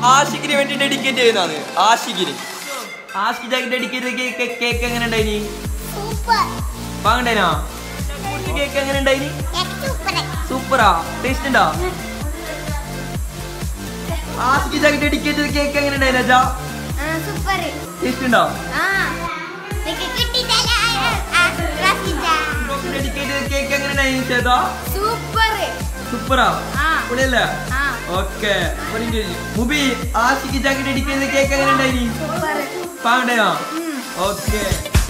ആഷിക്കിന് വേണ്ടി ഡെഡിക്കേറ്റ് ചെയ്യുന്നതാണ് ആഷിക്കിന് ആഷിക്ക് ഡെഡിക്കേറ്റ് കേക്ക് കേക്ക് എങ്ങനെ ഉണ്ടായിനി സൂപ്പർ വാങ്ങണ്ടേനോ കേക്ക് എങ്ങനെ ഉണ്ടായിനി സൂപ്പർ സൂപ്പറാ ടേസ്റ്റ് ഉണ്ടോ ആഷിക്ക് ഡെഡിക്കേറ്റ് കേക്ക് എങ്ങനെ ഉണ്ടായിനാ ചാ സൂപ്പർ ടേസ്റ്റ് ഉണ്ടോ ആ നിനക്ക് കിട്ടിയിട്ടല്ല ഡെഡിക്കേറ്റ് കേക്ക് എങ്ങനെ ഉണ്ടായിനി ചേട്ടാ സൂപ്പർ സൂപ്പറാ ആ. പൊളിയല്ലേ ആ. Okay Mubi Ashiq dedicate cake എങ്ങനെ ഉണ്ടായിനി സൂപ്പർ വാങ്ങണ്ടേനോ ഓക്കെ